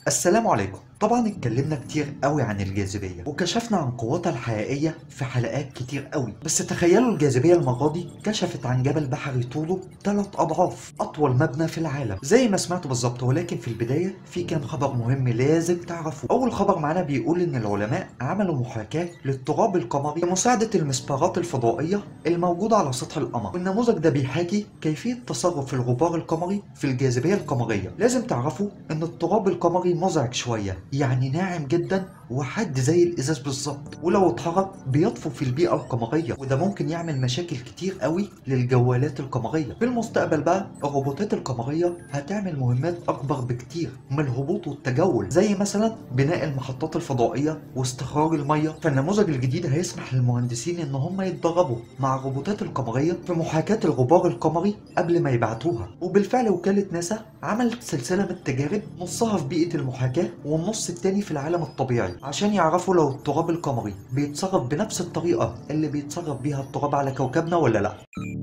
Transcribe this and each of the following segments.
السلام عليكم طبعا اتكلمنا كتير قوي عن الجاذبية وكشفنا عن قوتها الحقيقية في حلقات كتير قوي بس تخيلوا الجاذبية المرة دي كشفت عن جبل بحري طوله ثلاث أضعاف أطول مبنى في العالم زي ما سمعتوا بالظبط ولكن في البداية في كام خبر مهم لازم تعرفوه أول خبر معانا بيقول إن العلماء عملوا محاكاة للتراب القمري لمساعدة المسبارات الفضائية الموجودة على سطح القمر والنموذج ده بيحاكي كيفية تصرف الغبار القمري في الجاذبية القمرية لازم تعرفوا إن التراب القمري مزعج شوية يعني ناعم جدا وحاد زي الازاز بالظبط ولو اتحرك بيطفو في البيئه القمريه وده ممكن يعمل مشاكل كتير قوي للجوالات القمريه في المستقبل بقى الروبوتات القمريه هتعمل مهمات اكبر بكتير من الهبوط والتجول زي مثلا بناء المحطات الفضائيه واستخراج الميه فالنموذج الجديد هيسمح للمهندسين ان هم يتدربوا مع الروبوتات القمريه في محاكاه الغبار القمري قبل ما يبعتوها وبالفعل وكاله ناسا عملت سلسله من التجارب نصها في بيئه المحاكاه والنص التاني في العالم الطبيعي عشان يعرفوا لو التراب القمري بيتصرف بنفس الطريقة اللي بيتصرف بيها التراب على كوكبنا ولا لأ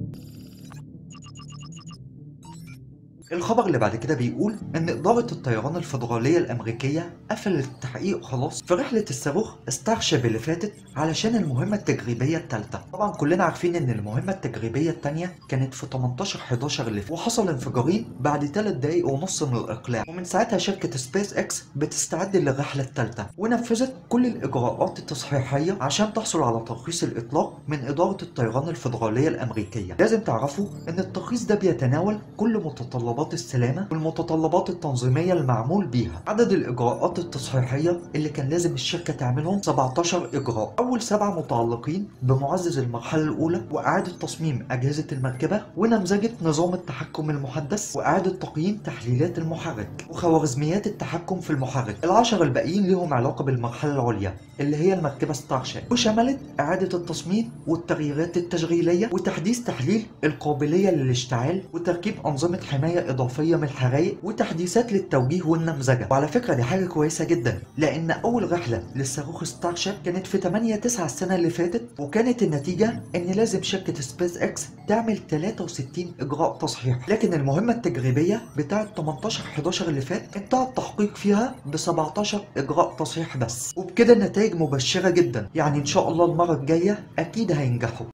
الخبر اللي بعد كده بيقول ان اداره الطيران الفدراليه الامريكيه قفلت التحقيق خلاص في رحله الصاروخ ستارشيب اللي فاتت علشان المهمه التجريبيه الثالثه طبعا كلنا عارفين ان المهمه التجريبيه الثانيه كانت في 18 11 اللي فات وحصل انفجارين بعد 3 دقايق ونص من الاقلاع ومن ساعتها شركه سبيس اكس بتستعد للرحله الثالثه ونفذت كل الاجراءات التصحيحيه عشان تحصل على ترخيص الاطلاق من اداره الطيران الفدراليه الامريكيه لازم تعرفوا ان الترخيص ده بيتناول كل متطلبات متطلبات السلامة والمتطلبات التنظيمية المعمول بيها عدد الإجراءات التصحيحية اللي كان لازم الشركة تعملهم 17 إجراء أول سبعة متعلقين بمعزز المرحلة الأولى وإعادة تصميم أجهزة المركبة ونمذجة نظام التحكم المحدث وإعادة تقييم تحليلات المحرك وخوارزميات التحكم في المحرك العشر الباقيين لهم علاقة بالمرحلة العليا اللي هي المركبة ستارشيب وشملت إعادة التصميم والتغييرات التشغيلية وتحديث تحليل القابلية للاشتعال وتركيب أنظمة حماية إضافية من الحرايق وتحديثات للتوجيه والنمذجة وعلى فكرة دي حاجة كويسة جدا لأن أول رحلة للصاروخ ستارشيب كانت في 8 9 السنة اللي فاتت وكانت النتيجة إن لازم شركة سبيس إكس تعمل 63 إجراء تصحيح لكن المهمة التجريبية بتاعة 18 11 اللي فات انتهى التحقيق فيها ب 17 إجراء تصحيح بس وبكده النتائج مبشرة جدا يعني إن شاء الله المرة الجاية أكيد هينجحوا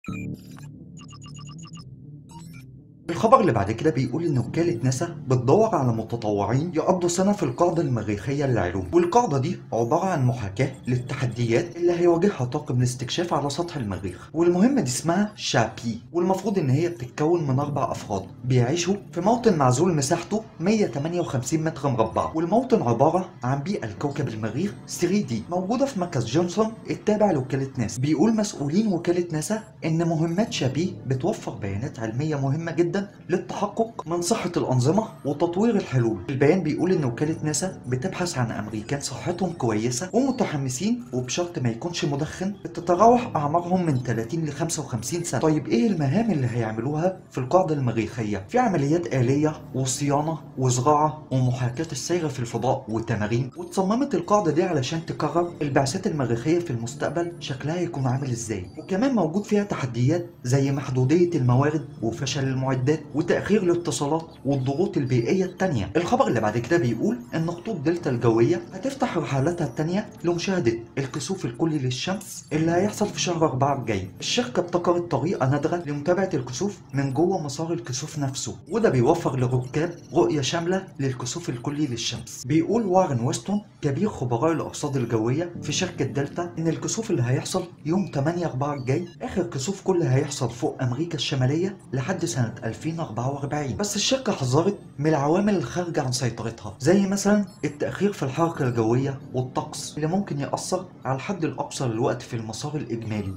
الخبر اللي بعد كده بيقول ان وكالة ناسا بتدور على متطوعين يقضوا سنة في القاعدة المريخية للعلوم والقاعدة دي عبارة عن محاكاة للتحديات اللي هيواجهها طاقم الاستكشاف على سطح المريخ والمهمة دي اسمها شابي والمفروض ان هي بتتكون من اربع افراد بيعيشوا في موطن معزول مساحته 158 متر مربع والموطن عبارة عن بيئة لكوكب المريخ 3 دي موجودة في مركز جونسون التابع لوكالة ناسا بيقول مسؤولين وكالة ناسا ان مهمات شابي بتوفر بيانات علمية مهمة جدا للتحقق من صحة الأنظمة وتطوير الحلول البيان بيقول إن وكالة ناسا بتبحث عن أمريكان صحتهم كويسة ومتحمسين وبشرط ما يكونش مدخن بتتراوح أعمارهم من 30 ل 55 سنة طيب إيه المهام اللي هيعملوها في القاعدة المريخية في عمليات آلية وصيانة وزراعة ومحاكاة السير في الفضاء وتمارين وتصممت القاعدة دي علشان تقرر البعثات المريخية في المستقبل شكلها يكون عامل إزاي وكمان موجود فيها تحديات زي محدودية الموارد وفشل المعدات وتأخير الاتصالات والضغوط البيئية التانية الخبر اللي بعد كده بيقول ان خطوط دلتا الجوية هتفتح رحلاتها التانية لمشاهدة الكسوف الكلي للشمس اللي هيحصل في شهر أربعة الجاي الشركة ابتكرت طريقة نادرة لمتابعة الكسوف من جوه مسار الكسوف نفسه وده بيوفر للركاب رؤية شاملة للكسوف الكلي للشمس بيقول وارن ويستون كبير خبراء الأرصاد الجوية في شركة دلتا إن الكسوف اللي هيحصل يوم 8 4 الجاي آخر كسوف كلي هيحصل فوق أمريكا الشمالية لحد سنة 2044 بس الشركة حذرت من العوامل الخارجة عن سيطرتها زي مثلا التأخير في الحركة الجوية والطقس اللي ممكن يأثر على الحد الأقصى للوقت في المسار الإجمالي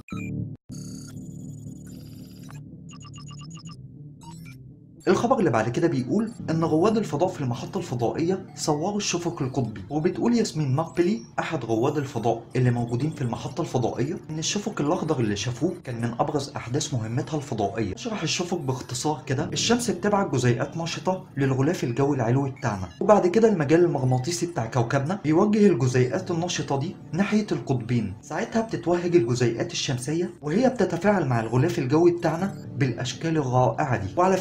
الخبر اللي بعد كده بيقول ان رواد الفضاء في المحطة الفضائية صوروا الشفق القطبي وبتقول ياسمين مقبلي احد رواد الفضاء اللي موجودين في المحطة الفضائية ان الشفق الاخضر اللي شافوه كان من ابرز احداث مهمتها الفضائية اشرح الشفق باختصار كده الشمس بتبعت جزيئات نشطة للغلاف الجوي العلوي بتاعنا وبعد كده المجال المغناطيسي بتاع كوكبنا بيوجه الجزيئات النشطة دي ناحية القطبين ساعتها بتتوهج الجزيئات الشمسية وهي بتتفاعل مع الغلاف الجوي بتاعنا بالاشكال الرائعة دي وعلى فكرة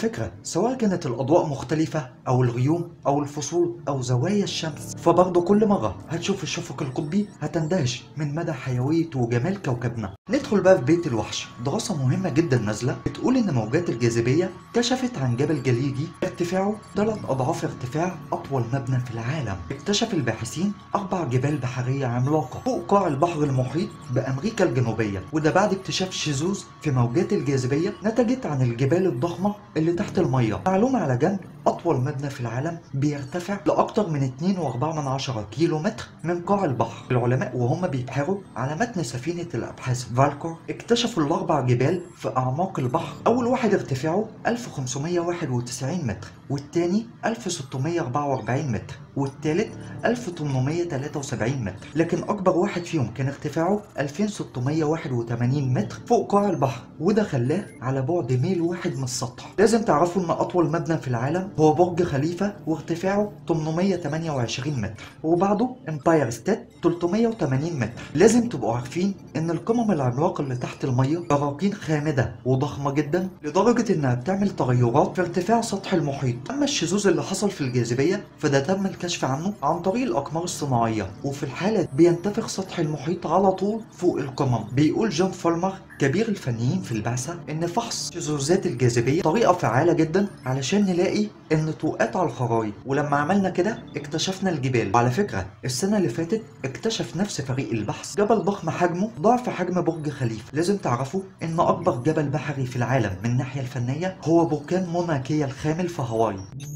سواء كانت الأضواء مختلفة أو الغيوم أو الفصول أو زوايا الشمس فبرضه كل مرة هتشوف الشفق القطبي هتندهش من مدى حيوية وجمال كوكبنا ندخل بقى في بيت الوحش دراسة مهمة جدا نازلة بتقول إن موجات الجاذبية كشفت عن جبل جليدي ارتفاعه ثلاث أضعاف ارتفاع أطول مبنى في العالم اكتشف الباحثين أربع جبال بحرية عملاقة فوق قاع البحر المحيط بأمريكا الجنوبية وده بعد اكتشاف شذوذ في موجات الجاذبية نتجت عن الجبال الضخمة اللي تحت المية معلومة على جنب أطول مبنى في العالم بيرتفع لأكثر من 2.4 كيلو متر من قاع البحر العلماء وهم بيبحروا على متن سفينة الأبحاث فالكور اكتشفوا الأربع جبال في أعماق البحر أول واحد ارتفاعه 1591 متر والتاني 1644 متر والتالت 1873 متر لكن أكبر واحد فيهم كان ارتفاعه 2681 متر فوق قاع البحر وده خلاه على بعد ميل واحد من السطح لازم تعرفوا إن أطول مبنى في العالم هو برج خليفة وارتفاعه 828 متر وبعده امباير ستيت 380 متر لازم تبقوا عارفين إن القمم العملاقة اللي تحت المية براكين خامدة وضخمة جدا لدرجة إنها بتعمل تغيرات في ارتفاع سطح المحيط أما الشذوذ اللي حصل في الجاذبية فده تم الكشف عنه عن طريق الأقمار الصناعية وفي الحالة دي بينتفخ سطح المحيط على طول فوق القمم بيقول جون فولمر كبير الفنيين في البعثة إن فحص شذوذات الجاذبية طريقة فعالة جدا علشان نلاقي النتوءات على الخرايط ولما عملنا كده اكتشفنا الجبال وعلى فكرة السنة اللي فاتت اكتشف نفس فريق البحث جبل ضخم حجمه ضعف حجم برج خليفة لازم تعرفوا إن أكبر جبل بحري في العالم من الناحية الفنية هو بركان موناكيا الخامل في هاواي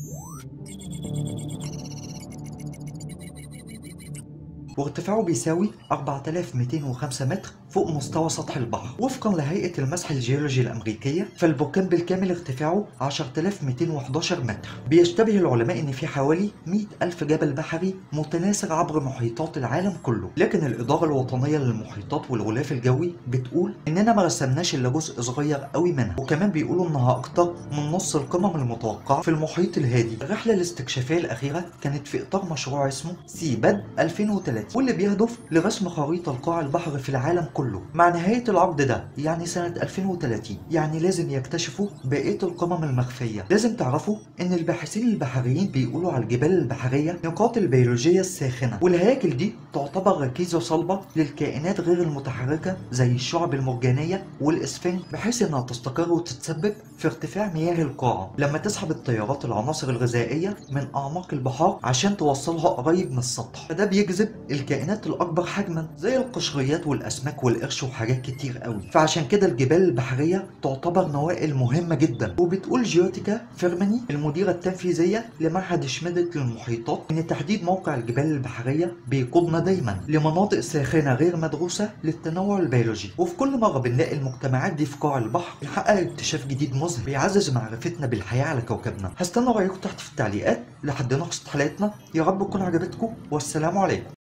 وارتفاعه بيساوي 4205 متر فوق مستوى سطح البحر وفقا لهيئة المسح الجيولوجي الأمريكية فالبركان بالكامل ارتفاعه 10211 متر بيشتبه العلماء إن في حوالي 100 ألف جبل بحري متناثر عبر محيطات العالم كله لكن الإدارة الوطنية للمحيطات والغلاف الجوي بتقول إننا ما رسمناش إلا جزء صغير قوي منها وكمان بيقولوا إنها أكتر من نص القمم المتوقعة في المحيط الهادي الرحلة الاستكشافية الأخيرة كانت في إطار مشروع اسمه سيباد 2030 واللي بيهدف لرسم خريطة لقاع البحر في العالم كله مع نهاية العقد ده يعني سنة 2030 يعني لازم يكتشفوا بقية القمم المخفية لازم تعرفوا إن الباحثين البحريين بيقولوا على الجبال البحرية نقاط البيولوجية الساخنة والهياكل دي تعتبر ركيزة صلبة للكائنات غير المتحركة زي الشعب المرجانية والإسفنج بحيث إنها تستقر وتتسبب في ارتفاع مياه القاع لما تسحب التيارات العناصر الغذائية من أعماق البحار عشان توصلها قريب من السطح فده بيجذب الكائنات الأكبر حجما زي القشريات والأسماك والقرش وحاجات كتير قوي فعشان كده الجبال البحرية تعتبر نوائل مهمة جدا وبتقول جيوتيكا فيرماني المديرة التنفيذية لمعهد شميدت للمحيطات إن تحديد موقع الجبال البحرية بيقودنا دايما لمناطق ساخنة غير مدروسة للتنوع البيولوجي وفي كل مرة بنلاقي المجتمعات دي في قاع البحر بنحقق اكتشاف جديد مذهل بيعزز معرفتنا بالحياة على كوكبنا هستنى رأيكم تحت في التعليقات لحد نقص حلقتنا يا رب تكون عجبتكم والسلام عليكم